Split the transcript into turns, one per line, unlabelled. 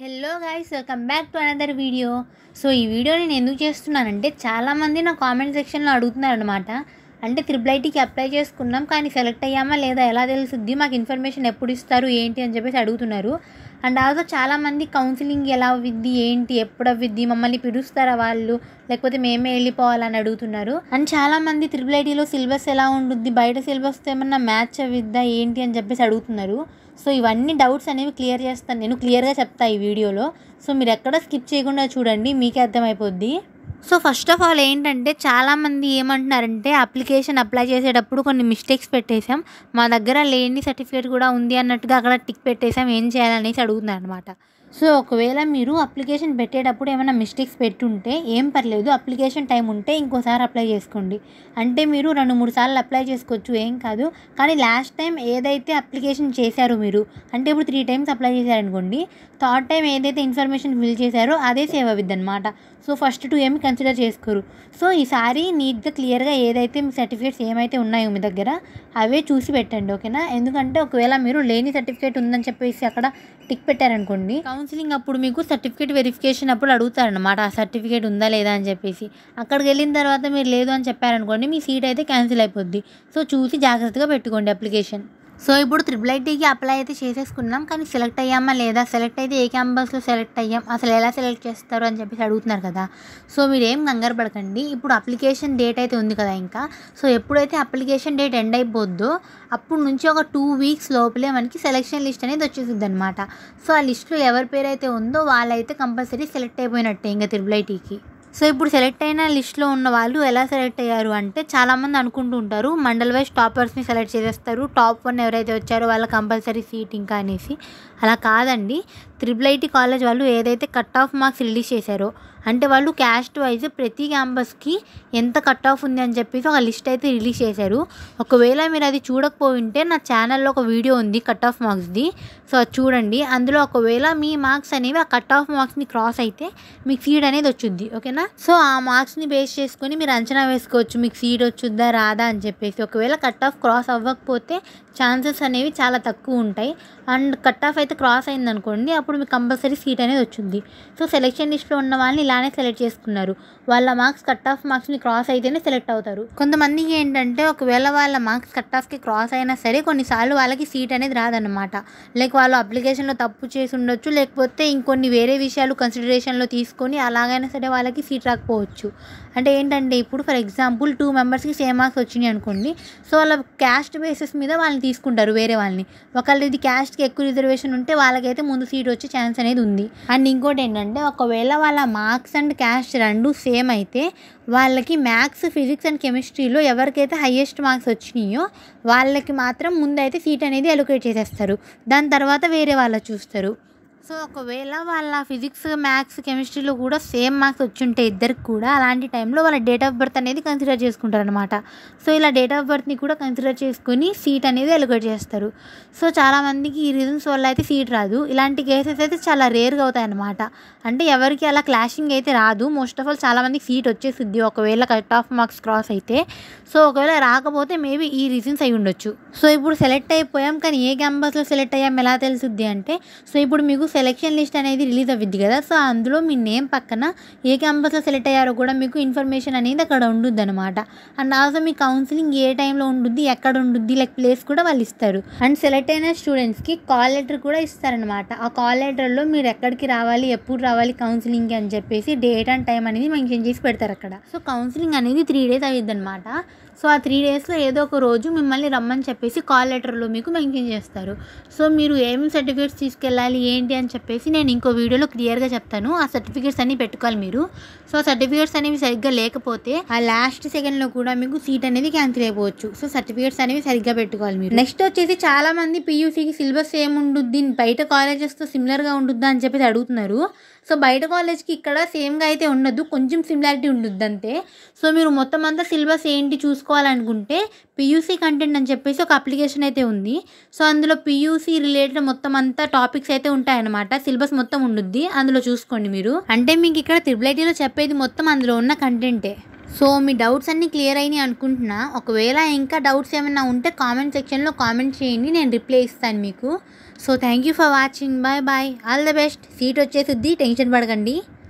hello guys welcome back to another video so ఈ video నేను ఎందుకు చేస్తున్నానంటే చాలామంది నా కామెంట్ సెక్షన్లో అడుగుతున్నారు అనమాట అంటే త్రిబుల్ ఐటీకి అప్లై చేసుకున్నాం కానీ సెలెక్ట్ అయ్యామా లేదా ఎలా తెలుస్తుంది మాకు ఇన్ఫర్మేషన్ ఎప్పుడు ఇస్తారు ఏంటి అని చెప్పేసి అడుగుతున్నారు అండ్ ఆల్సో చాలామంది కౌన్సిలింగ్ ఎలా అవ్విద్ది ఏంటి ఎప్పుడు అవ్విద్ది మమ్మల్ని పిలుస్తారా వాళ్ళు లేకపోతే మేమే వెళ్ళిపోవాలని అడుగుతున్నారు అండ్ చాలామంది త్రిబుల్ ఐటీలో సిలబస్ ఎలా ఉంటుంది బయట సిలబస్తో ఏమన్నా మ్యాచ్ అవ్విద్దా ఏంటి అని చెప్పేసి అడుగుతున్నారు సో ఇవన్నీ డౌట్స్ అనేవి క్లియర్ చేస్తాను నేను క్లియర్గా చెప్తా ఈ వీడియోలో సో మీరు ఎక్కడ స్కిప్ చేయకుండా చూడండి మీకే అర్థమైపోద్ది సో ఫస్ట్ ఆఫ్ ఆల్ ఏంటంటే చాలామంది ఏమంటున్నారంటే అప్లికేషన్ అప్లై చేసేటప్పుడు కొన్ని మిస్టేక్స్ పెట్టేశాం మా దగ్గర లేని సర్టిఫికేట్ కూడా ఉంది అన్నట్టుగా అక్కడ టిక్ పెట్టేశాం ఏం చేయాలనేసి అడుగుతున్నారు అనమాట సో ఒకవేళ మీరు అప్లికేషన్ పెట్టేటప్పుడు ఏమైనా మిస్టేక్స్ పెట్టుంటే ఏం పర్లేదు అప్లికేషన్ టైం ఉంటే ఇంకోసారి అప్లై చేసుకోండి అంటే మీరు రెండు మూడు సార్లు అప్లై చేసుకోవచ్చు ఏం కాదు కానీ లాస్ట్ టైం ఏదైతే అప్లికేషన్ చేశారో మీరు అంటే ఇప్పుడు త్రీ టైమ్స్ అప్లై చేశారనుకోండి థర్డ్ టైం ఏదైతే ఇన్ఫర్మేషన్ ఫిల్ చేశారో అదే సేవ్ అవ్విద్ది అనమాట సో ఫస్ట్ టూ ఏమి కన్సిడర్ చేసుకోరు సో ఈసారి నీట్గా క్లియర్గా ఏదైతే మీ సర్టిఫికేట్స్ ఏమైతే ఉన్నాయో మీ దగ్గర అవే చూసి పెట్టండి ఓకేనా ఎందుకంటే ఒకవేళ మీరు లేని సర్టిఫికేట్ ఉందని చెప్పేసి అక్కడ టిక్ పెట్టారనుకోండి కౌన్సిలింగ్ అప్పుడు మీకు సర్టిఫికేట్ వెరిఫికేషన్ అప్పుడు అడుగుతారనమాట ఆ సర్టిఫికేట్ ఉందా లేదా అని చెప్పేసి అక్కడికి వెళ్ళిన తర్వాత మీరు లేదు అని చెప్పారనుకోండి మీ సీట్ అయితే క్యాన్సిల్ అయిపోద్ది సో చూసి జాగ్రత్తగా పెట్టుకోండి అప్లికేషన్ సో ఇప్పుడు త్రిబుల్ ఐటీకి అప్లై అయితే చేసేసుకున్నాం కానీ సెలెక్ట్ అయ్యామా లేదా సెలెక్ట్ అయితే ఏ క్యాంపస్లో సెలెక్ట్ అయ్యాం అసలు ఎలా సెలెక్ట్ చేస్తారు అని చెప్పేసి అడుగుతున్నారు కదా సో మీరు ఏం కంగారు పడకండి ఇప్పుడు అప్లికేషన్ డేట్ అయితే ఉంది కదా ఇంకా సో ఎప్పుడైతే అప్లికేషన్ డేట్ ఎండ్ అయిపోద్దో అప్పుడు నుంచి ఒక టూ వీక్స్ లోపలే మనకి సెలెక్షన్ లిస్ట్ అనేది వచ్చేసింది అనమాట సో ఆ లిస్ట్లో ఎవరి పేరు అయితే ఉందో వాళ్ళైతే కంపల్సరీ సెలెక్ట్ అయిపోయినట్టే ఇంకా త్రిబుల్ ఐటీకి సో ఇప్పుడు సెలెక్ట్ అయిన లిస్ట్లో ఉన్న వాళ్ళు ఎలా సెలెక్ట్ అయ్యారు అంటే చాలామంది అనుకుంటూ ఉంటారు మండల్ వైజ్ టాపర్స్ని సెలెక్ట్ చేసేస్తారు టాప్ వన్ ఎవరైతే వచ్చారో వాళ్ళ కంపల్సరీ సీట్ ఇంకా అనేసి అలా కాదండి త్రిబుల్ ఐటీ కాలేజ్ వాళ్ళు ఏదైతే కట్ ఆఫ్ మార్క్స్ రిలీజ్ చేశారో అంటే వాళ్ళు క్యాస్ట్ వైజ్ ప్రతి క్యాంపస్కి ఎంత కట్ ఆఫ్ ఉంది అని చెప్పేసి ఒక లిస్ట్ అయితే రిలీజ్ చేశారు ఒకవేళ మీరు అది చూడకపోయింటే నా ఛానల్లో ఒక వీడియో ఉంది కట్ ఆఫ్ మార్క్స్ది సో అది చూడండి అందులో ఒకవేళ మీ మార్క్స్ అనేవి ఆ కట్ ఆఫ్ మార్క్స్ని క్రాస్ అయితే మీకు సీట్ అనేది వచ్చుద్ది ఓకేనా సో ఆ మార్క్స్ని బేస్ చేసుకొని మీరు అంచనా వేసుకోవచ్చు మీకు సీట్ వచ్చుద్దా రాదా అని చెప్పేసి ఒకవేళ కట్ ఆఫ్ క్రాస్ అవ్వకపోతే ఛాన్సెస్ అనేవి చాలా తక్కువ ఉంటాయి అండ్ కట్ ఆఫ్ అయితే క్రాస్ అయింది అనుకోండి అప్పుడు మీకు కంపల్సరీ సీట్ అనేది వచ్చింది సో సెలెక్షన్ లిస్ట్లో ఉన్న వాళ్ళని ఇలానే సెలెక్ట్ చేసుకున్నారు వాళ్ళ మార్క్స్ కట్ ఆఫ్ మార్క్స్ని క్రాస్ అయితేనే సెలెక్ట్ అవుతారు కొంతమందికి ఏంటంటే ఒకవేళ వాళ్ళ మార్క్స్ కట్ ఆఫ్కి క్రాస్ అయినా సరే కొన్నిసార్లు వాళ్ళకి సీట్ అనేది రాదన్నమాట లైక్ వాళ్ళు అప్లికేషన్లో తప్పు చేసి ఉండొచ్చు లేకపోతే ఇంకొన్ని వేరే విషయాలు కన్సిడరేషన్లో తీసుకొని అలాగైనా సరే వాళ్ళకి సీట్ రాకపోవచ్చు అంటే ఏంటంటే ఇప్పుడు ఫర్ ఎగ్జాంపుల్ టూ మెంబర్స్కి సేమ్ మార్క్స్ వచ్చినాయి అనుకోండి సో వాళ్ళ క్యాస్ట్ బేసిస్ మీద వాళ్ళని తీసుకుంటారు వేరే వాళ్ళని ఒకళ్ళు ఇది క్యాస్ట్కి ఎక్కువ రిజర్వేషన్ ఉంటే వాళ్ళకైతే ముందు సీట్ వచ్చే ఛాన్స్ అనేది ఉంది అండ్ ఇంకోటి ఏంటంటే ఒకవేళ వాళ్ళ మార్క్స్ అండ్ క్యాస్ట్ రెండు సేమ్ అయితే వాళ్ళకి మ్యాథ్స్ ఫిజిక్స్ అండ్ కెమిస్ట్రీలో ఎవరికైతే హయ్యెస్ట్ మార్క్స్ వచ్చినాయో వాళ్ళకి మాత్రం ముందైతే సీట్ అనేది అలొకేట్ చేసేస్తారు దాని తర్వాత వేరే వాళ్ళ చూస్తారు సో ఒకవేళ వాళ్ళ ఫిజిక్స్ మ్యాథ్స్ కెమిస్ట్రీలో కూడా సేమ్ మార్క్స్ వచ్చుంటే ఇద్దరికి కూడా అలాంటి టైంలో వాళ్ళ డేట్ ఆఫ్ బర్త్ అనేది కన్సిడర్ చేసుకుంటారు అనమాట సో ఇలా డేట్ ఆఫ్ బర్త్ని కూడా కన్సిడర్ చేసుకుని సీట్ అనేది ఎలుగేట్ చేస్తారు సో చాలామందికి ఈ రీజన్స్ వల్ల అయితే సీట్ రాదు ఇలాంటి కేసెస్ అయితే చాలా రేర్గా అవుతాయి అనమాట అంటే ఎవరికి అలా క్లాషింగ్ అయితే రాదు మోస్ట్ ఆఫ్ ఆల్ చాలామందికి సీట్ వచ్చేసిద్ది ఒకవేళ కట్ ఆఫ్ మార్క్స్ క్రాస్ అయితే సో ఒకవేళ రాకపోతే మేబీ ఈ రీజన్స్ అయి ఉండొచ్చు సో ఇప్పుడు సెలెక్ట్ అయిపోయాం కానీ ఏ క్యాంపస్లో సెలెక్ట్ అయ్యాం ఎలా తెలుసుద్ది అంటే సో ఇప్పుడు మీకు సెలెక్షన్ లిస్ట్ అనేది రిలీజ్ అవ్విద్ది కదా సో అందులో మీ నేమ్ పక్కన ఏ క్యాంపస్లో సెలెక్ట్ అయ్యారో కూడా మీకు ఇన్ఫర్మేషన్ అనేది అక్కడ ఉండుద్ది అనమాట అండ్ ఆల్సో మీ కౌన్సిలింగ్ ఏ టైంలో ఉండుద్ది ఎక్కడ ఉండుద్ది లైక్ ప్లేస్ కూడా వాళ్ళు ఇస్తారు అండ్ సెలెక్ట్ అయిన స్టూడెంట్స్కి కాల్ లెటర్ కూడా ఇస్తారనమాట ఆ కాల్ లెటర్లో మీరు ఎక్కడికి రావాలి ఎప్పుడు రావాలి కౌన్సిలింగ్కి అని చెప్పేసి డేట్ అండ్ టైం అనేది మెన్షన్ చేసి పెడతారు అక్కడ సో కౌన్సిలింగ్ అనేది త్రీ డేస్ అయ్యిద్ది అనమాట సో ఆ త్రీ డేస్లో ఏదో ఒక రోజు మిమ్మల్ని రమ్మని చెప్పేసి కాల్ లెటర్లో మీకు మెన్షన్ చేస్తారు సో మీరు ఏమేమి సర్టిఫికేట్స్ తీసుకెళ్ళాలి ఏంటి అని చెప్పేసి నేను ఇంకో వీడియోలో క్లియర్గా చెప్తాను ఆ సర్టిఫికేట్స్ అన్ని పెట్టుకోవాలి మీరు సో ఆ సర్టిఫికేట్స్ అనేవి సరిగ్గా లేకపోతే ఆ లాస్ట్ సెకండ్లో కూడా మీకు సీట్ అనేది క్యాన్సిల్ అయిపోవచ్చు సో సర్టిఫికేట్స్ అనేవి సరిగ్గా పెట్టుకోవాలి మీరు నెక్స్ట్ వచ్చేసి చాలా మంది పీయూసీకి సిలబస్ ఏముండుద్ది బయట కాలేజెస్తో సిమిలర్గా ఉండుద్దా అని చెప్పేసి అడుగుతున్నారు సో బయట కాలేజ్కి ఇక్కడ సేమ్గా అయితే ఉండదు కొంచెం సిమిలారిటీ ఉండుద్ది అంతే సో మీరు మొత్తం అంతా సిలబస్ ఏంటి చూసుకోవాలనుకుంటే పియూసీ కంటెంట్ అని చెప్పేసి ఒక అప్లికేషన్ అయితే ఉంది సో అందులో పియూసీ రిలేటెడ్ మొత్తం అంతా టాపిక్స్ అయితే ఉంటాయన్నమాట సిలబస్ మొత్తం ఉండుద్ది అందులో చూసుకోండి మీరు అంటే మీకు ఇక్కడ త్రిబుల్ ఐటీలో చెప్పేది మొత్తం అందులో ఉన్న కంటెంటే సో మీ డౌట్స్ అన్నీ క్లియర్ అయినాయి అనుకుంటున్నా ఒకవేళ ఇంకా డౌట్స్ ఏమైనా ఉంటే కామెంట్ సెక్షన్లో కామెంట్ చేయండి నేను రిప్లై ఇస్తాను మీకు so thank you for watching bye bye all the best seat వచ్చేసిద్ది టెన్షన్ పడకండి